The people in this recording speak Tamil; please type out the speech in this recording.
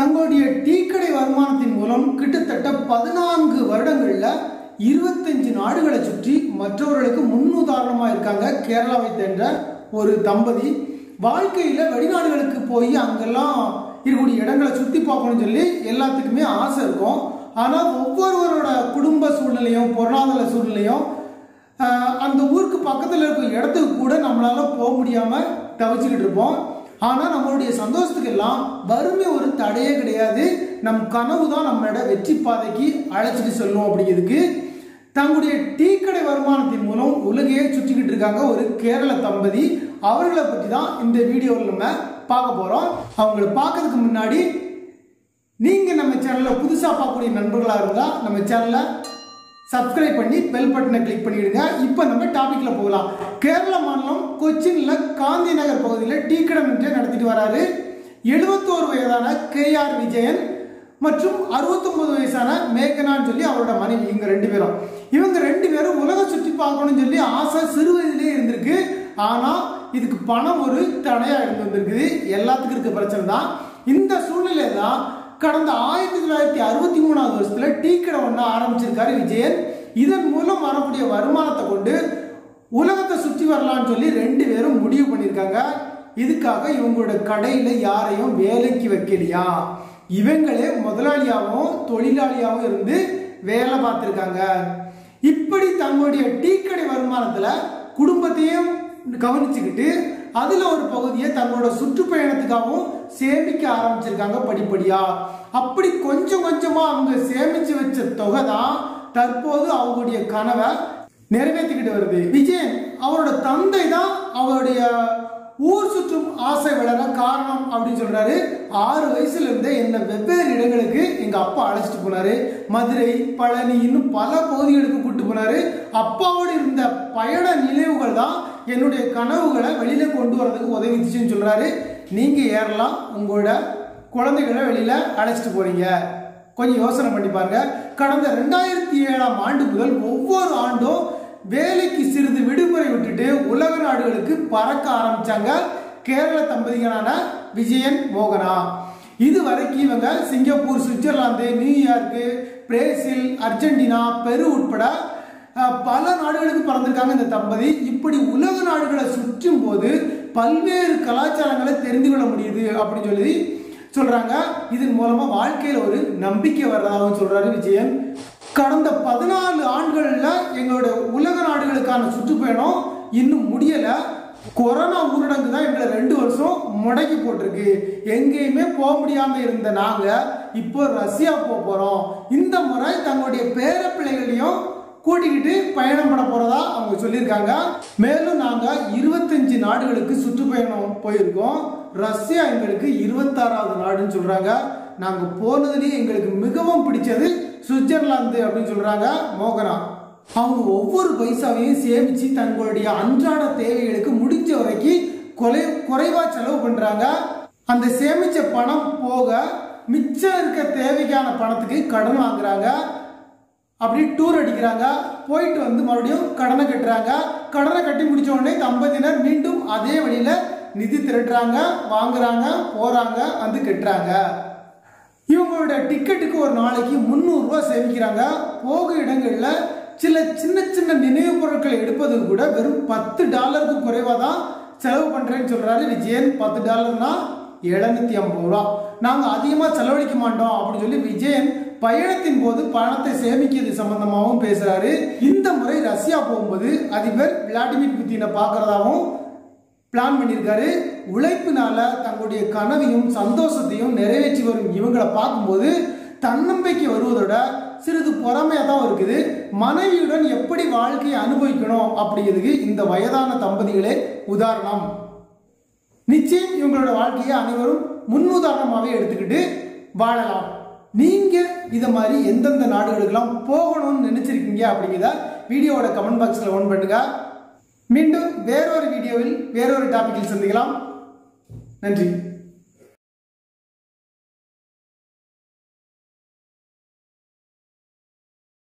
தங்களுடைய டீக்கடை வருமானத்தின் மூலம் கிட்டத்தட்ட பதினான்கு வருடங்கள்ல இருபத்தஞ்சு நாடுகளை சுற்றி மற்றவர்களுக்கு முன்னுதாரணமா இருக்காங்க கேரளாவை சேர்ந்த ஒரு தம்பதி வாழ்க்கையில வெளிநாடுகளுக்கு போய் அங்கெல்லாம் இருக்கக்கூடிய இடங்களை சுத்தி பார்க்கணும்னு சொல்லி எல்லாத்துக்குமே ஆசை இருக்கும் ஆனா ஒவ்வொருவரோட குடும்ப சூழ்நிலையும் பொருளாதார சூழ்நிலையும் ஆஹ், அந்த ஊருக்கு பக்கத்தில் இருக்க இடத்துக்கு கூட நம்மளால போக முடியாம தவிச்சுக்கிட்டு இருப்போம் ஆனா நம்மளுடைய சந்தோஷத்துக்கு எல்லாம் வறுமை ஒரு தடையே கிடையாது நம் கனவு தான் நம்மளோட வெற்றி பாதைக்கு அழைச்சிட்டு செல்லும் அப்படிங்கிறதுக்கு தங்களுடைய டீ கடை வருமானத்தின் மூலம் உலகையே சுற்றிக்கிட்டு இருக்காங்க ஒரு கேரள தம்பதி அவர்களை பற்றி தான் இந்த வீடியோவில் நம்ம பார்க்க போறோம் அவங்களை பார்க்கறதுக்கு முன்னாடி நீங்க நம்ம சேனல்ல புதுசா பார்க்கக்கூடிய நண்பர்களா இருந்தா நம்ம சேனலை சப்ஸ்கிரைப் பண்ணி பெல் பட்டனை கிளிக் பண்ணிடுங்க இப்போ நம்ம டாபிக்ல போகலாம் கேரள மாநிலம் கொச்சின்ல காந்தி நகர் பகுதியில் டீ கடை நின்று நடத்திட்டு வராரு எழுபத்தோரு வயதான கே ஆர் விஜயன் மற்றும் 69 வயசான மேகனான்னு சொல்லி அவரோட மனைவி இவங்க ரெண்டு பேரும் இவங்க ரெண்டு பேரும் உலக சுற்றி பார்க்கணும்னு சொல்லி ஆசை சிறு வயதிலே இருந்திருக்கு ஆனா இதுக்கு பணம் ஒரு தடையா இருந்து வந்திருக்குது எல்லாத்துக்கும் இருக்க பிரச்சனை தான் இந்த சூழ்நிலை தான் கடந்த ஆயிரத்தி தொள்ளாயிரத்தி அறுபத்தி மூணாவது வருஷத்துல டீ கடை ஒன்று ஆரம்பிச்சிருக்காரு விஜயன் இதன் மூலம் வரக்கூடிய வருமானத்தை கொண்டு உலகத்தை சுற்றி வரலாம்னு சொல்லி ரெண்டு பேரும் முடிவு பண்ணியிருக்காங்க இதுக்காக இவங்களோட கடையில யாரையும் வேலைக்கு வைக்கலையா இவங்களே முதலாளியாகவும் தொழிலாளியாகவும் இருந்து வேலை பார்த்துருக்காங்க இப்படி தங்களுடைய டீ கடை வருமானத்துல குடும்பத்தையும் கவனிச்சுக்கிட்டு அதுல ஒரு பகுதியை தங்களோட சுற்றுப்பயணத்துக்காகவும் சேமிக்க ஆரம்பிச்சிருக்காங்க படிப்படியா அப்படி கொஞ்சம் கொஞ்சமா அவங்க சேமிச்சு வச்ச தொகை தான் தற்போது அவங்களுடைய கனவை நிறைவேற்றிக்கிட்டு வருது விஜயன் அவரோட தந்தை தான் அவருடைய ஊர் சுற்றும் ஆசை வளர காரணம் அப்படின்னு சொல்றாரு ஆறு வயசுல இருந்தே என்ன வெவ்வேறு இடங்களுக்கு எங்க அப்பா அழைச்சிட்டு போனாரு மதுரை பழனி இன்னும் பல பகுதிகளுக்கு கூட்டு போனாரு அப்பாவோடு இருந்த பயண நினைவுகள் தான் என்னுடைய கனவுகளை வெளியில கொண்டு வரதுக்கு உதவிச்சுன்னு சொல்றாரு நீங்க ஏறலாம் உங்களோட குழந்தைகளை வெளியில அழைச்சிட்டு போறீங்க கொஞ்சம் யோசனை பண்ணி பாருங்க கடந்த ரெண்டாயிரத்தி ஏழாம் ஆண்டு முதல் ஒவ்வொரு ஆண்டும் வேலைக்கு சிறிது விடுமுறை விட்டுட்டு உலக நாடுகளுக்கு பறக்க ஆரம்பிச்சாங்க கேரள தம்பதிகளான விஜயன் மோகனா இது வரைக்கும் இவங்க Singapore Switzerland New York Brazil Argentina Peru உட்பட அஹ், பல நாடுகளுக்கு பறந்திருக்காங்க இந்த தம்பதி இப்படி உலக நாடுகளை சுற்றும் போது பல்வேறு கலாச்சாரங்களை தெரிந்து கொள்ள முடியுது அப்படின்னு சொல்லி சொல்றாங்க இதன் மூலமா வாழ்க்கையில ஒரு நம்பிக்கை வர்றதாகவும் சொல்றாரு விஜயன் கடந்த பதினாலு ஆண்டுகள்ல எங்களோட உலக நாடுகளுக்கான சுற்றுப்பயணம் இன்னும் முடியல கொரோனா ஊரடங்கு தான் எங்களை ரெண்டு வருஷம் முடக்கி போட்டிருக்கு எங்கேயுமே போக முடியாம இருந்த நாங்க இப்போ ரஷ்யா போக போறோம் இந்த முறை தங்களுடைய பேர பிள்ளைகளையும் கூட்டிக்கிட்டு பயணம் பண்ண போறதா அவங்க சொல்லியிருக்காங்க மேலும் நாங்க இருபத்தஞ்சு நாடுகளுக்கு சுற்றுப்பயணம் போயிருக்கோம் ரஷ்யா எங்களுக்கு இருபத்தாறாவது நாடுன்னு சொல்றாங்க நாங்க போனதுலயே எங்களுக்கு மிகவும் பிடிச்சது சுவிட்சர்லாந்து அப்படின்னு சொல்றாங்க மோகனா அவங்க ஒவ்வொரு பைசாவையும் சேமிச்சு தங்களுடைய அன்றாட தேவைகளுக்கு முடிஞ்ச வரைக்கும் கொலை குறைவா செலவு பண்றாங்க அந்த சேமிச்ச பணம் போக மிச்சம் இருக்க தேவைக்கான பணத்துக்கு கடன் வாங்குறாங்க அப்படி டூர் அடிக்கிறாங்க போயிட்டு வந்து மறுபடியும் கடனை கட்டுறாங்க கடனை கட்டி முடிச்ச உடனே தம்பதியினர் மீண்டும் அதே வழியில நிதி திரட்டுறாங்க வாங்குறாங்க போறாங்க வந்து கட்டுறாங்க இவங்களோட டிக்கெட்டுக்கு ஒரு நாளைக்கு முந்நூறுரூவா சேமிக்கிறாங்க போக இடங்கள்ல சில சின்ன சின்ன நினைவு பொருட்களை எடுப்பதுக்கு கூட வெறும் பத்து டாலருக்கு குறைவாக தான் செலவு பண்றேன்னு சொல்றாரு விஜயன் பத்து டாலர்னா எழுநூத்தி ஐம்பது ரூபா நாங்கள் அதிகமாக செலவழிக்க மாட்டோம் அப்படின்னு சொல்லி விஜயன் பயணத்தின் போது பணத்தை சேமிக்கிறது சம்பந்தமாகவும் பேசுறாரு இந்த முறை ரஷ்யா போகும்போது அதிபர் விளாடிமிர் புத்தினை பார்க்கறதாவும் பிளான் பண்ணியிருக்காரு உழைப்பினால தங்களுடைய கனவையும் சந்தோஷத்தையும் நிறைவேற்றி வரும் இவங்களை பார்க்கும்போது தன்னம்பிக்கை வருவதோட சிறிது பொறாமையா தான் இருக்குது மனைவியுடன் எப்படி வாழ்க்கையை அனுபவிக்கணும் அப்படிங்கிறதுக்கு இந்த வயதான தம்பதிகளே உதாரணம் நிச்சயம் இவங்களோட வாழ்க்கையை அனைவரும் முன்னுதாரணமாகவே எடுத்துக்கிட்டு வாழலாம் நீங்க இத மாதிரி எந்தெந்த நாடுகளுக்கெல்லாம் போகணும்னு நினைச்சிருக்கீங்க அப்படிங்கிறத வீடியோவோட கமெண்ட் பாக்ஸ்ல ஒன் பண்ணுங்க மீண்டும் வேறொரு வீடியோவில் வேறொரு டாபிக்கில் சந்திக்கலாம் நன்றி